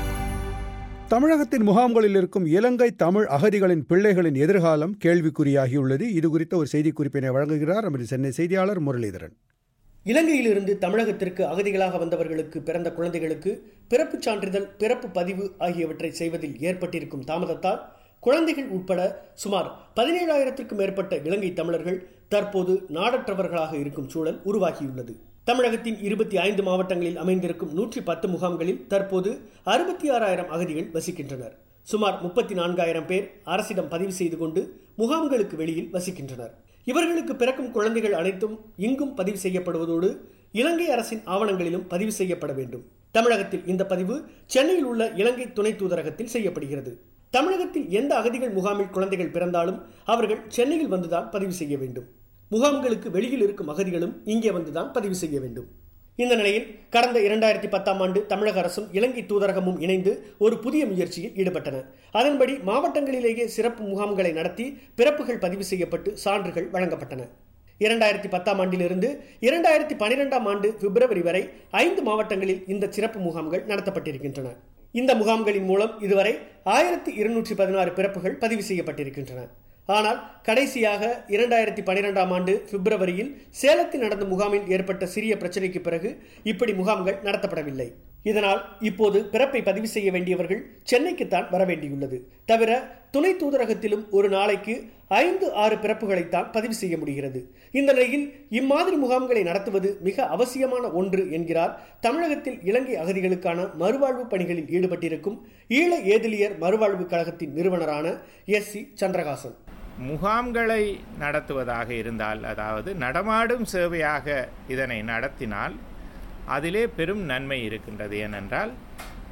தமிழகத்தின் முகாம்களில் இருக்கும் இலங்கை தமிழ் அகதிகளின் பிள்ளைகளின் எதிர்காலம் கேள்விக்குறியாகியுள்ளது இது குறித்த ஒரு செய்திக்குறிப்பினை வழங்குகிறார் நமது சென்னை செய்தியாளர் முரளிதரன் இலங்கையிலிருந்து தமிழகத்திற்கு அகதிகளாக வந்தவர்களுக்கு பிறந்த குழந்தைகளுக்கு பிறப்புச் சான்றிதழ் பிறப்பு பதிவு ஆகியவற்றை செய்வதில் ஏற்பட்டிருக்கும் தாமதத்தால் குழந்தைகள் உட்பட சுமார் பதினேழாயிரத்திற்கும் மேற்பட்ட இலங்கை தமிழர்கள் தற்போது நாடற்றவர்களாக இருக்கும் சூழல் உருவாகியுள்ளது தமிழகத்தின் இருபத்தி ஐந்து மாவட்டங்களில் அமைந்திருக்கும் நூற்றி பத்து முகாம்களில் தற்போது அறுபத்தி ஆறாயிரம் அகதிகள் வசிக்கின்றனர் சுமார் முப்பத்தி நான்காயிரம் பேர் அரசிடம் பதிவு செய்து கொண்டு முகாம்களுக்கு வெளியில் வசிக்கின்றனர் இவர்களுக்கு பிறக்கும் குழந்தைகள் அனைத்தும் இங்கும் பதிவு செய்யப்படுவதோடு இலங்கை அரசின் ஆவணங்களிலும் பதிவு செய்யப்பட வேண்டும் தமிழகத்தில் இந்த பதிவு சென்னையில் உள்ள இலங்கை துணை தூதரகத்தில் செய்யப்படுகிறது தமிழகத்தில் எந்த அகதிகள் முகாமில் குழந்தைகள் பிறந்தாலும் அவர்கள் சென்னையில் வந்துதான் பதிவு செய்ய வேண்டும் முகாம்களுக்கு வெளியில் இருக்கும் அகதிகளும் இங்கே வந்துதான் பதிவு செய்ய வேண்டும் இந்த நிலையில் கடந்த இரண்டாயிரத்தி பத்தாம் ஆண்டு தமிழக அரசும் இலங்கை தூதரகமும் இணைந்து ஒரு புதிய முயற்சியில் ஈடுபட்டன அதன்படி மாவட்டங்களிலேயே சிறப்பு முகாம்களை நடத்தி பிறப்புகள் பதிவு செய்யப்பட்டு சான்றுகள் வழங்கப்பட்டன இரண்டாயிரத்தி பத்தாம் ஆண்டிலிருந்து இரண்டாயிரத்தி பனிரெண்டாம் ஆண்டு பிப்ரவரி வரை ஐந்து மாவட்டங்களில் இந்த சிறப்பு முகாம்கள் நடத்தப்பட்டிருக்கின்றன இந்த முகாம்களின் மூலம் இதுவரை ஆயிரத்தி இருநூற்றி பதினாறு பிறப்புகள் பதிவு செய்யப்பட்டிருக்கின்றன ஆனால் கடைசியாக இரண்டாயிரத்தி பனிரெண்டாம் ஆண்டு பிப்ரவரியில் சேலத்தில் நடந்த முகாமில் ஏற்பட்ட சிறிய பிரச்சனைக்கு பிறகு இப்படி முகாம்கள் நடத்தப்படவில்லை இதனால் இப்போது பிறப்பை பதிவு செய்ய வேண்டியவர்கள் சென்னைக்குத்தான் வர வேண்டியுள்ளது தவிர துணை தூதரகத்திலும் ஒரு நாளைக்கு ஐந்து ஆறு பிறப்புகளைத்தான் பதிவு செய்ய முடிகிறது இந்த நிலையில் இம்மாதிரி முகாம்களை நடத்துவது மிக அவசியமான ஒன்று என்கிறார் தமிழகத்தில் இலங்கை அகதிகளுக்கான மறுவாழ்வு பணிகளில் ஈடுபட்டிருக்கும் ஈழ ஏதிலியர் மறுவாழ்வு கழகத்தின் நிறுவனரான எஸ் சி சந்திரகாசன் முகாம்களை நடத்துவதாக இருந்தால் அதாவது நடமாடும் சேவையாக இதனை நடத்தினால் அதிலே பெரும் நன்மை இருக்கின்றது ஏனென்றால்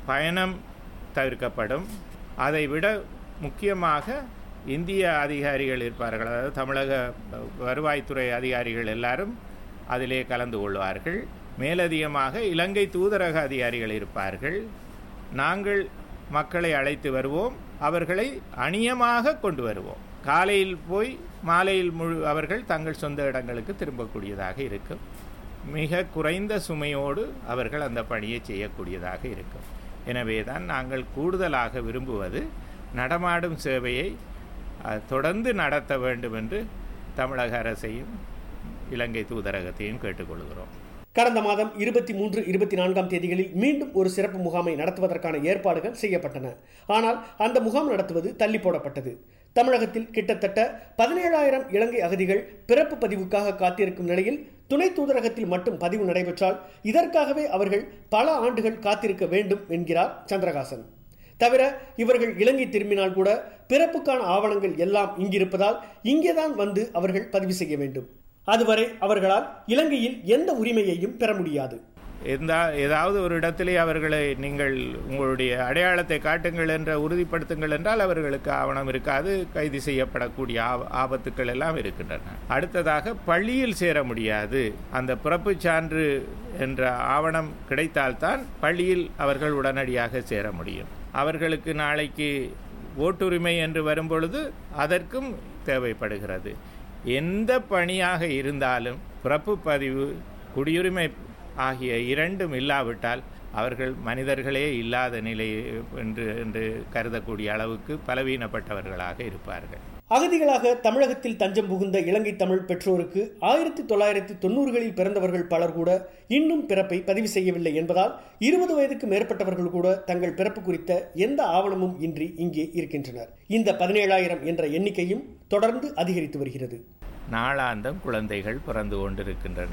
பயணம் தவிர்க்கப்படும் அதை விட முக்கியமாக இந்திய அதிகாரிகள் இருப்பார்கள் அதாவது தமிழக வருவாய்த்துறை அதிகாரிகள் எல்லாரும் அதிலே கலந்து கொள்வார்கள் மேலதிகமாக இலங்கை தூதரக அதிகாரிகள் இருப்பார்கள் நாங்கள் மக்களை அழைத்து வருவோம் அவர்களை அணியமாக கொண்டு வருவோம் காலையில் போய் மாலையில் முழு அவர்கள் தங்கள் சொந்த இடங்களுக்கு திரும்பக்கூடியதாக இருக்கும் மிக குறைந்த சுமையோடு அவர்கள் அந்த பணியை செய்யக்கூடியதாக இருக்கும் எனவே தான் நாங்கள் கூடுதலாக விரும்புவது நடமாடும் சேவையை தொடர்ந்து நடத்த வேண்டும் என்று தமிழக அரசையும் இலங்கை தூதரகத்தையும் கேட்டுக்கொள்கிறோம் கடந்த மாதம் இருபத்தி மூன்று இருபத்தி நான்காம் தேதிகளில் மீண்டும் ஒரு சிறப்பு முகாமை நடத்துவதற்கான ஏற்பாடுகள் செய்யப்பட்டன ஆனால் அந்த முகாம் நடத்துவது தள்ளி போடப்பட்டது தமிழகத்தில் கிட்டத்தட்ட பதினேழாயிரம் இலங்கை அகதிகள் பிறப்பு பதிவுக்காக காத்திருக்கும் நிலையில் துணை தூதரகத்தில் மட்டும் பதிவு நடைபெற்றால் இதற்காகவே அவர்கள் பல ஆண்டுகள் காத்திருக்க வேண்டும் என்கிறார் சந்திரகாசன் தவிர இவர்கள் இலங்கை திரும்பினால் கூட பிறப்புக்கான ஆவணங்கள் எல்லாம் இங்கிருப்பதால் இங்கேதான் வந்து அவர்கள் பதிவு செய்ய வேண்டும் அதுவரை அவர்களால் இலங்கையில் எந்த உரிமையையும் பெற முடியாது எந்த ஏதாவது ஒரு இடத்திலே அவர்களை நீங்கள் உங்களுடைய அடையாளத்தை காட்டுங்கள் என்ற உறுதிப்படுத்துங்கள் என்றால் அவர்களுக்கு ஆவணம் இருக்காது கைது செய்யப்படக்கூடிய ஆபத்துக்கள் எல்லாம் இருக்கின்றன அடுத்ததாக பள்ளியில் சேர முடியாது அந்த பிறப்பு சான்று என்ற ஆவணம் கிடைத்தால்தான் பள்ளியில் அவர்கள் உடனடியாக சேர முடியும் அவர்களுக்கு நாளைக்கு ஓட்டுரிமை என்று வரும்பொழுது அதற்கும் தேவைப்படுகிறது எந்த பணியாக இருந்தாலும் பிறப்பு பதிவு குடியுரிமை ஆகிய இரண்டும் இல்லாவிட்டால் அவர்கள் மனிதர்களே இல்லாத நிலை என்று என்று கருதக்கூடிய அளவுக்கு பலவீனப்பட்டவர்களாக இருப்பார்கள் அகதிகளாக தமிழகத்தில் தஞ்சம் புகுந்த இலங்கை தமிழ் பெற்றோருக்கு ஆயிரத்தி தொள்ளாயிரத்தி தொண்ணூறுகளில் பிறந்தவர்கள் பலர் கூட இன்னும் பிறப்பை பதிவு செய்யவில்லை என்பதால் இருபது வயதுக்கு மேற்பட்டவர்கள் கூட தங்கள் பிறப்பு குறித்த எந்த ஆவணமும் இன்றி இங்கே இருக்கின்றனர் இந்த பதினேழாயிரம் என்ற எண்ணிக்கையும் தொடர்ந்து அதிகரித்து வருகிறது நாளாந்தம் குழந்தைகள் பிறந்து கொண்டிருக்கின்றன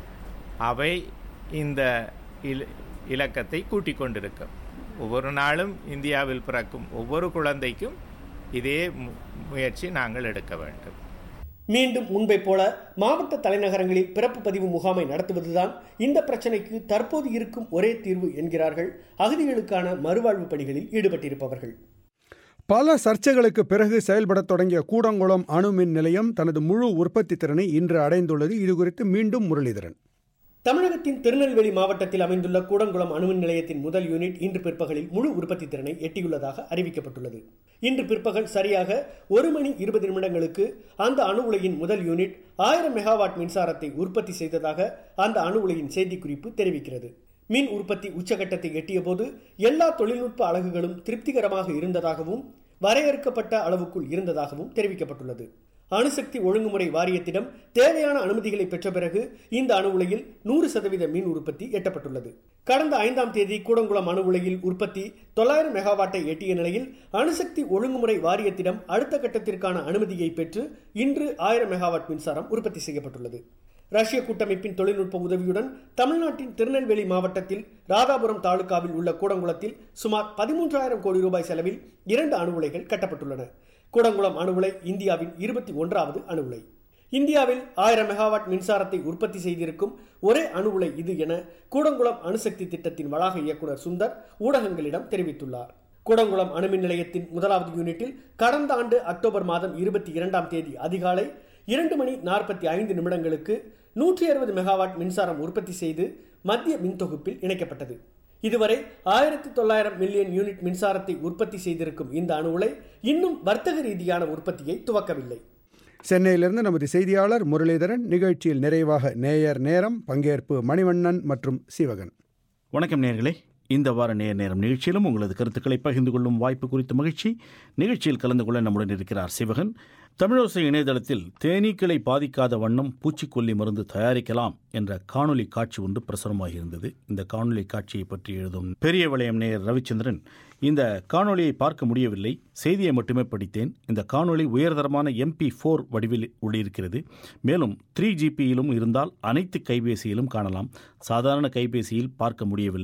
அவை இந்த இல இலக்கத்தை கூட்டிக் கொண்டிருக்கும் ஒவ்வொரு நாளும் இந்தியாவில் பிறக்கும் ஒவ்வொரு குழந்தைக்கும் இதே முயற்சி நாங்கள் எடுக்க வேண்டும் மீண்டும் முன்பை போல மாவட்ட தலைநகரங்களில் பிறப்பு பதிவு முகாமை நடத்துவதுதான் இந்த பிரச்சனைக்கு தற்போது இருக்கும் ஒரே தீர்வு என்கிறார்கள் அகதிகளுக்கான மறுவாழ்வு பணிகளில் ஈடுபட்டிருப்பவர்கள் பல சர்ச்சைகளுக்கு பிறகு செயல்படத் தொடங்கிய கூடங்குளம் அணு மின் நிலையம் தனது முழு உற்பத்தி திறனை இன்று அடைந்துள்ளது இதுகுறித்து மீண்டும் முரளிதரன் தமிழகத்தின் திருநெல்வேலி மாவட்டத்தில் அமைந்துள்ள கூடங்குளம் அணுமின் நிலையத்தின் முதல் யூனிட் இன்று பிற்பகலில் முழு உற்பத்தி திறனை எட்டியுள்ளதாக அறிவிக்கப்பட்டுள்ளது இன்று பிற்பகல் சரியாக ஒரு மணி இருபது நிமிடங்களுக்கு அந்த அணு உலையின் முதல் யூனிட் ஆயிரம் மெகாவாட் மின்சாரத்தை உற்பத்தி செய்ததாக அந்த அணு உலையின் செய்திக்குறிப்பு தெரிவிக்கிறது மின் உற்பத்தி உச்சகட்டத்தை எட்டிய போது எல்லா தொழில்நுட்ப அலகுகளும் திருப்திகரமாக இருந்ததாகவும் வரையறுக்கப்பட்ட அளவுக்குள் இருந்ததாகவும் தெரிவிக்கப்பட்டுள்ளது அணுசக்தி ஒழுங்குமுறை வாரியத்திடம் தேவையான அனுமதிகளை பெற்ற பிறகு இந்த அணு உலையில் நூறு சதவீத மின் உற்பத்தி எட்டப்பட்டுள்ளது கடந்த ஐந்தாம் தேதி கூடங்குளம் அணு உலையில் உற்பத்தி தொள்ளாயிரம் மெகாவாட்டை எட்டிய நிலையில் அணுசக்தி ஒழுங்குமுறை வாரியத்திடம் அடுத்த கட்டத்திற்கான அனுமதியை பெற்று இன்று ஆயிரம் மெகாவாட் மின்சாரம் உற்பத்தி செய்யப்பட்டுள்ளது ரஷ்ய கூட்டமைப்பின் தொழில்நுட்ப உதவியுடன் தமிழ்நாட்டின் திருநெல்வேலி மாவட்டத்தில் ராதாபுரம் தாலுகாவில் உள்ள கூடங்குளத்தில் சுமார் பதிமூன்றாயிரம் கோடி ரூபாய் செலவில் இரண்டு அணு உலைகள் கட்டப்பட்டுள்ளன கூடங்குளம் அணு உலை இந்தியாவின் இருபத்தி ஒன்றாவது அணு உலை இந்தியாவில் ஆயிரம் மெகாவாட் மின்சாரத்தை உற்பத்தி செய்திருக்கும் ஒரே அணு உலை இது என கூடங்குளம் அணுசக்தி திட்டத்தின் வளாக இயக்குனர் சுந்தர் ஊடகங்களிடம் தெரிவித்துள்ளார் கூடங்குளம் அணுமின் நிலையத்தின் முதலாவது யூனிட்டில் கடந்த ஆண்டு அக்டோபர் மாதம் இருபத்தி இரண்டாம் தேதி அதிகாலை இரண்டு மணி நாற்பத்தி ஐந்து நிமிடங்களுக்கு நூற்றி அறுபது மெகாவாட் மின்சாரம் உற்பத்தி செய்து மத்திய மின் தொகுப்பில் இணைக்கப்பட்டது இதுவரை ஆயிரத்தி தொள்ளாயிரம் மில்லியன் யூனிட் மின்சாரத்தை உற்பத்தி செய்திருக்கும் இந்த அணு உலை இன்னும் வர்த்தக ரீதியான உற்பத்தியை துவக்கவில்லை சென்னையிலிருந்து நமது செய்தியாளர் முரளிதரன் நிகழ்ச்சியில் நிறைவாக நேயர் நேரம் பங்கேற்பு மணிவண்ணன் மற்றும் சிவகன் வணக்கம் நேர்களே இந்த வார நேர் நேரம் நிகழ்ச்சியிலும் உங்களது கருத்துக்களை பகிர்ந்து கொள்ளும் வாய்ப்பு குறித்த மகிழ்ச்சி நிகழ்ச்சியில் கலந்து கொள்ள நம்முடன் இருக்கிறார் சிவகன் தமிழோசை இணையதளத்தில் தேனீக்களை பாதிக்காத வண்ணம் பூச்சிக்கொல்லி மருந்து தயாரிக்கலாம் என்ற காணொலி காட்சி ஒன்று பிரசுரமாக இருந்தது இந்த காணொலி காட்சியை பற்றி எழுதும் பெரிய வளையம் நேயர் ரவிச்சந்திரன் இந்த காணொலியை பார்க்க முடியவில்லை செய்தியை மட்டுமே படித்தேன் இந்த காணொலி உயர்தரமான எம்பி ஃபோர் வடிவில் உள்ளிருக்கிறது மேலும் த்ரீ ஜிபியிலும் இருந்தால் அனைத்து கைபேசியிலும் காணலாம் சாதாரண கைபேசியில் பார்க்க முடியவில்லை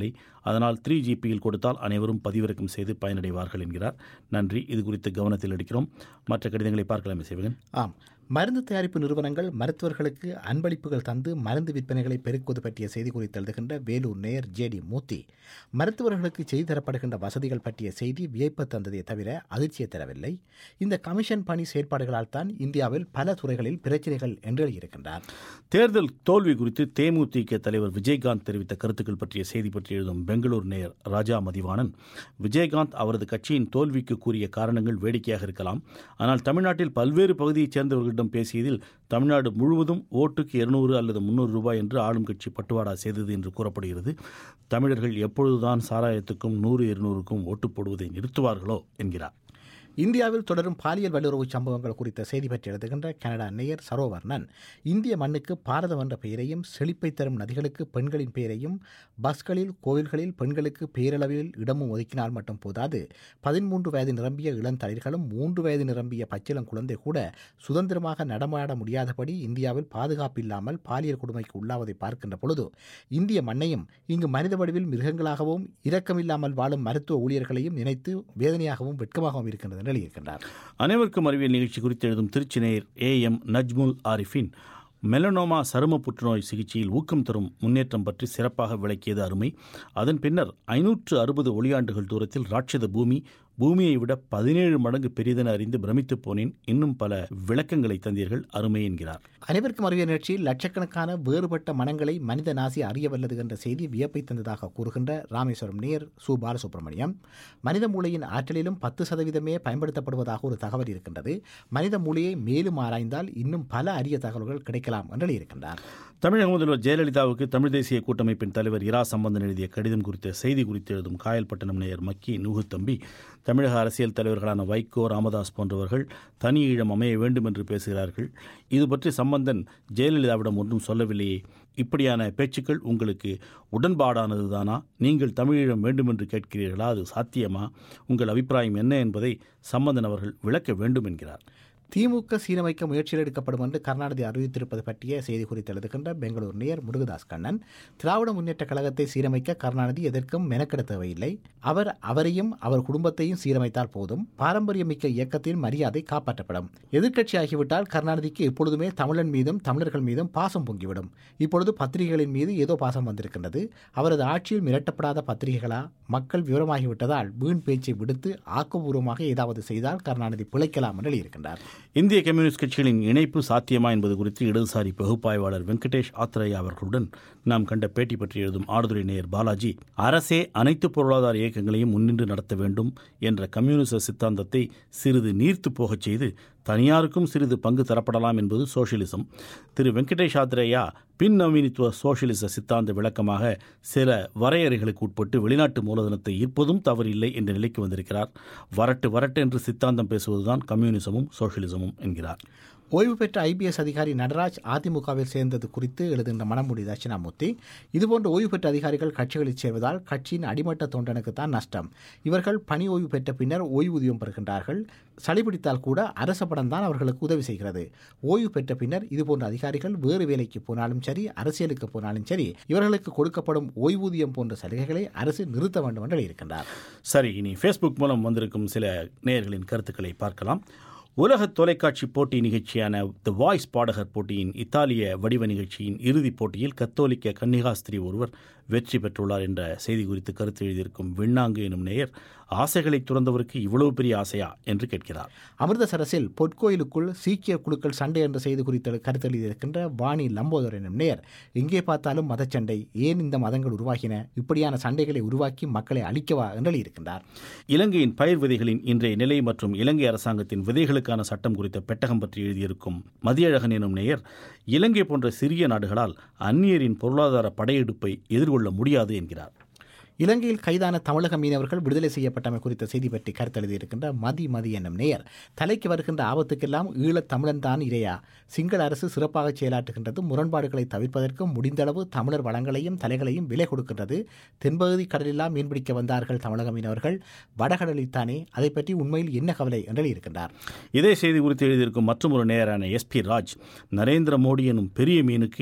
அதனால் த்ரீ ஜிபியில் கொடுத்தால் அனைவரும் பதிவிறக்கம் செய்து பயனடைவார்கள் என்கிறார் நன்றி இது குறித்து கவனத்தில் எடுக்கிறோம் மற்ற கடிதங்களை பார்க்கலாமே சிவகன் ஆம் மருந்து தயாரிப்பு நிறுவனங்கள் மருத்துவர்களுக்கு அன்பளிப்புகள் தந்து மருந்து விற்பனைகளை பெருக்குவது பற்றிய செய்தி குறித்து எழுதுகின்ற வேலூர் நேயர் ஜேடி மூர்த்தி மருத்துவர்களுக்கு செய்து தரப்படுகின்ற வசதிகள் பற்றிய செய்தி வியப்பு தந்ததே தவிர அதிர்ச்சியை தரவில்லை இந்த கமிஷன் பணி செயற்பாடுகளால் தான் இந்தியாவில் பல துறைகளில் பிரச்சனைகள் என்று எழுதியிருக்கின்றார் தேர்தல் தோல்வி குறித்து தேமுதிக தலைவர் விஜயகாந்த் தெரிவித்த கருத்துக்கள் பற்றிய செய்தி பற்றி எழுதும் பெங்களூர் நேயர் ராஜா மதிவாணன் விஜயகாந்த் அவரது கட்சியின் தோல்விக்கு கூறிய காரணங்கள் வேடிக்கையாக இருக்கலாம் ஆனால் தமிழ்நாட்டில் பல்வேறு பகுதியைச் சேர்ந்தவர்களிடம் பேசியதில் தமிழ்நாடு முழுவதும் ஓட்டுக்கு இருநூறு அல்லது முன்னூறு ரூபாய் என்று ஆளும் கட்சி பட்டுவாடா செய்தது என்று கூறப்படுகிறது தமிழர்கள் எப்பொழுதுதான் சாராயத்துக்கும் நூறு இருநூறுக்கும் ஓட்டு போடுவதை நிறுத்துவார்களோ என்கிறார் இந்தியாவில் தொடரும் பாலியல் வல்லுறவு சம்பவங்கள் குறித்த செய்தி பற்றி எழுதுகின்ற கனடா நேயர் சரோவர்ணன் இந்திய மண்ணுக்கு பாரதம் என்ற பெயரையும் செழிப்பை தரும் நதிகளுக்கு பெண்களின் பெயரையும் பஸ்களில் கோவில்களில் பெண்களுக்கு பேரளவில் இடமும் ஒதுக்கினால் மட்டும் போதாது பதிமூன்று வயது நிரம்பிய இளந்தளிர்களும் மூன்று வயது நிரம்பிய பச்சிளம் குழந்தை கூட சுதந்திரமாக நடமாட முடியாதபடி இந்தியாவில் பாதுகாப்பு இல்லாமல் பாலியல் கொடுமைக்கு உள்ளாவதை பார்க்கின்ற பொழுது இந்திய மண்ணையும் இங்கு மனித வடிவில் மிருகங்களாகவும் இரக்கமில்லாமல் வாழும் மருத்துவ ஊழியர்களையும் நினைத்து வேதனையாகவும் வெட்கமாகவும் இருக்கின்றது என்று எழுதியிருக்கின்றார் அனைவருக்கும் அறிவியல் நிகழ்ச்சி குறித்து எழுதும் திருச்சி நேயர் A M Najmul Arifin melanoma சரும புற்றுநோய் சிகிச்சையில் ஊக்கம் தரும் முன்னேற்றம் பற்றி சிறப்பாக விளக்கியது அருமை அதன் பின்னர் ஐநூற்று அறுபது ஒளியாண்டுகள் தூரத்தில் ராட்சத பூமி பூமியை விட பதினேழு மடங்கு பெரிதென அறிந்து பிரமித்துப் போனேன் இன்னும் பல விளக்கங்களை தந்தீர்கள் அருமை என்கிறார் அனைவருக்கும் அறிவியல் நிகழ்ச்சியில் லட்சக்கணக்கான வேறுபட்ட மனங்களை மனித நாசி அறிய வல்லது என்ற செய்தி வியப்பை தந்ததாக கூறுகின்ற ராமேஸ்வரம் நேர் சு பாலசுப்ரமணியம் மனித மூளையின் ஆற்றலிலும் பத்து சதவீதமே பயன்படுத்தப்படுவதாக ஒரு தகவல் இருக்கின்றது மனித மூளையை மேலும் ஆராய்ந்தால் இன்னும் பல அரிய தகவல்கள் கிடைக்கலாம் என்று எழுதியிருக்கின்றார் தமிழக முதல்வர் ஜெயலலிதாவுக்கு தமிழ் தேசிய கூட்டமைப்பின் தலைவர் இரா சம்பந்தன் எழுதிய கடிதம் குறித்த செய்தி குறித்து எழுதும் காயல்பட்டினம் நேயர் மக்கி நூகுத்தம்பி தமிழக அரசியல் தலைவர்களான வைகோ ராமதாஸ் போன்றவர்கள் தனி ஈழம் அமைய வேண்டும் என்று பேசுகிறார்கள் இது பற்றி சம்பந்தன் ஜெயலலிதாவிடம் ஒன்றும் சொல்லவில்லையே இப்படியான பேச்சுக்கள் உங்களுக்கு உடன்பாடானதுதானா நீங்கள் தமிழீழம் வேண்டும் என்று கேட்கிறீர்களா அது சாத்தியமா உங்கள் அபிப்பிராயம் என்ன என்பதை சம்பந்தன் அவர்கள் விளக்க வேண்டும் என்கிறார் திமுக சீரமைக்க முயற்சியில் எடுக்கப்படும் என்று கருணாநிதி அறிவித்திருப்பது பற்றிய செய்தி குறித்து எழுதுகின்ற பெங்களூர் நேயர் முருகதாஸ் கண்ணன் திராவிட முன்னேற்ற கழகத்தை சீரமைக்க கருணாநிதி எதற்கும் மெனக்கெட தேவையில்லை அவர் அவரையும் அவர் குடும்பத்தையும் சீரமைத்தால் போதும் பாரம்பரியமிக்க இயக்கத்தின் மரியாதை காப்பாற்றப்படும் எதிர்க்கட்சி ஆகிவிட்டால் கருணாநிதிக்கு எப்பொழுதுமே தமிழன் மீதும் தமிழர்கள் மீதும் பாசம் பொங்கிவிடும் இப்பொழுது பத்திரிகைகளின் மீது ஏதோ பாசம் வந்திருக்கின்றது அவரது ஆட்சியில் மிரட்டப்படாத பத்திரிகைகளா மக்கள் விவரமாகிவிட்டதால் வீண் பேச்சை விடுத்து ஆக்கப்பூர்வமாக ஏதாவது செய்தால் கருணாநிதி பிழைக்கலாம் என்று எழுதியிருக்கின்றார் இந்திய கம்யூனிஸ்ட் கட்சிகளின் இணைப்பு சாத்தியமா என்பது குறித்து இடதுசாரி பகுப்பாய்வாளர் வெங்கடேஷ் ஆத்ரேயா அவர்களுடன் நாம் கண்ட பேட்டி பற்றி எழுதும் ஆடுதுறை நேயர் பாலாஜி அரசே அனைத்து பொருளாதார இயக்கங்களையும் முன்னின்று நடத்த வேண்டும் என்ற கம்யூனிச சித்தாந்தத்தை சிறிது நீர்த்து போகச் செய்து தனியாருக்கும் சிறிது பங்கு தரப்படலாம் என்பது சோசியலிசம் திரு வெங்கடேஷ் ஆத்ரேயா பின் நவீனித்துவ சோசியலிச சித்தாந்த விளக்கமாக சில வரையறைகளுக்கு உட்பட்டு வெளிநாட்டு மூலதனத்தை ஈர்ப்பதும் தவறில்லை என்ற நிலைக்கு வந்திருக்கிறார் வரட்டு வரட்டு என்று சித்தாந்தம் பேசுவதுதான் கம்யூனிசமும் சோசியலிசமும் என்கிறார் ஓய்வு பெற்ற ஐபிஎஸ் அதிகாரி நடராஜ் அதிமுகவில் சேர்ந்தது குறித்து எழுதுகின்ற மனமுடி தட்சிணாமூர்த்தி இதுபோன்ற ஓய்வு பெற்ற அதிகாரிகள் கட்சிகளில் சேர்வதால் கட்சியின் அடிமட்ட தொண்டனுக்கு தான் நஷ்டம் இவர்கள் பணி ஓய்வு பெற்ற பின்னர் ஓய்வூதியம் பெறுகின்றார்கள் சளி பிடித்தால் கூட அரச படம் தான் அவர்களுக்கு உதவி செய்கிறது ஓய்வு பெற்ற பின்னர் இதுபோன்ற அதிகாரிகள் வேறு வேலைக்கு போனாலும் சரி அரசியலுக்கு போனாலும் சரி இவர்களுக்கு கொடுக்கப்படும் ஓய்வூதியம் போன்ற சலுகைகளை அரசு நிறுத்த வேண்டும் என்று இருக்கின்றார் சரி இனி ஃபேஸ்புக் மூலம் வந்திருக்கும் சில நேயர்களின் கருத்துக்களை பார்க்கலாம் உலக தொலைக்காட்சி போட்டி நிகழ்ச்சியான த வாய்ஸ் பாடகர் போட்டியின் இத்தாலிய வடிவ நிகழ்ச்சியின் இறுதிப் போட்டியில் கத்தோலிக்க கன்னிகாஸ்திரி ஒருவர் வெற்றி பெற்றுள்ளார் என்ற செய்தி குறித்து கருத்து எழுதியிருக்கும் விண்ணாங்கு எனும் நேயர் ஆசைகளை துறந்தவருக்கு இவ்வளவு பெரிய ஆசையா என்று கேட்கிறார் அமிர்தசரஸில் பொற்கோயிலுக்குள் சீக்கிய குழுக்கள் சண்டை என்ற செய்தி குறித்து கருத்து எழுதியிருக்கின்ற வாணி லம்போதர் எனும் நேயர் எங்கே பார்த்தாலும் மதச்சண்டை ஏன் இந்த மதங்கள் உருவாகின இப்படியான சண்டைகளை உருவாக்கி மக்களை அழிக்கவா என்று எழுதியிருக்கின்றார் இலங்கையின் பயிர் விதைகளின் இன்றைய நிலை மற்றும் இலங்கை அரசாங்கத்தின் விதைகளுக்கான சட்டம் குறித்த பெட்டகம் பற்றி எழுதியிருக்கும் மதியழகன் எனும் நேயர் இலங்கை போன்ற சிறிய நாடுகளால் அந்நியரின் பொருளாதார படையெடுப்பை எதிர்கொள்ள முடியாது என்கிறார் இலங்கையில் கைதான தமிழக மீனவர்கள் விடுதலை செய்யப்பட்டமை குறித்த செய்தி பற்றி கருத்தெழுதியிருக்கின்ற மதி மதி என்னும் நேயர் தலைக்கு வருகின்ற ஆபத்துக்கெல்லாம் ஈழத் தமிழன் தான் இரையா சிங்கள அரசு சிறப்பாக செயலாற்றுகின்றது முரண்பாடுகளை தவிர்ப்பதற்கும் முடிந்தளவு தமிழர் வளங்களையும் தலைகளையும் விலை கொடுக்கின்றது தென்பகுதி கடலெல்லாம் மீன்பிடிக்க வந்தார்கள் தமிழக மீனவர்கள் வடகடலில்தானே அதை பற்றி உண்மையில் என்ன கவலை என்று இருக்கின்றார் இதே செய்தி குறித்து எழுதியிருக்கும் மற்றும் ஒரு நேரான எஸ்பி ராஜ் நரேந்திர மோடி எனும் பெரிய மீனுக்கு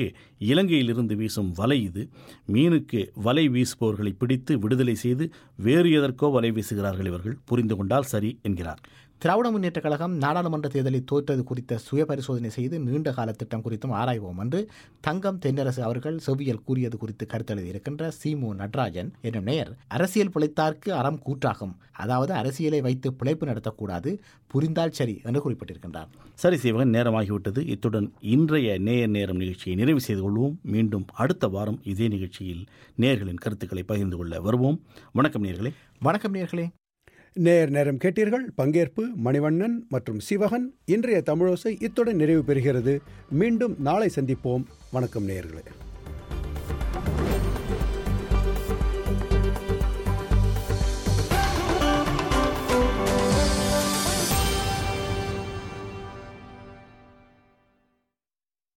இலங்கையிலிருந்து வீசும் வலை இது மீனுக்கு வலை வீசுபவர்களை பிடித்து விடுதலை செய்து வேறு எதற்கோ வலை வீசுகிறார்கள் இவர்கள் புரிந்து கொண்டால் சரி என்கிறார் திராவிட முன்னேற்ற கழகம் நாடாளுமன்ற தேர்தலில் தோற்றது குறித்த சுய பரிசோதனை செய்து நீண்ட கால திட்டம் குறித்தும் ஆராய்வோம் என்று தங்கம் தென்னரசு அவர்கள் செவ்வியல் கூறியது குறித்து கருத்தெழுதியிருக்கின்ற சிமு நடராஜன் என்னும் நேயர் அரசியல் பிழைத்தார்க்கு அறம் கூற்றாகும் அதாவது அரசியலை வைத்து பிழைப்பு நடத்தக்கூடாது புரிந்தால் சரி என்று குறிப்பிட்டிருக்கின்றார் சரி சிவகன் நேரமாகிவிட்டது இத்துடன் இன்றைய நேயர் நேரம் நிகழ்ச்சியை நிறைவு செய்து கொள்வோம் மீண்டும் அடுத்த வாரம் இதே நிகழ்ச்சியில் நேயர்களின் கருத்துக்களை பகிர்ந்து கொள்ள வருவோம் வணக்கம் நேயர்களே வணக்கம் நேயர்களே நேர் நேரம் கேட்டீர்கள் பங்கேற்பு மணிவண்ணன் மற்றும் சிவகன் இன்றைய தமிழோசை இத்துடன் நிறைவு பெறுகிறது மீண்டும் நாளை சந்திப்போம் வணக்கம் நேயர்களே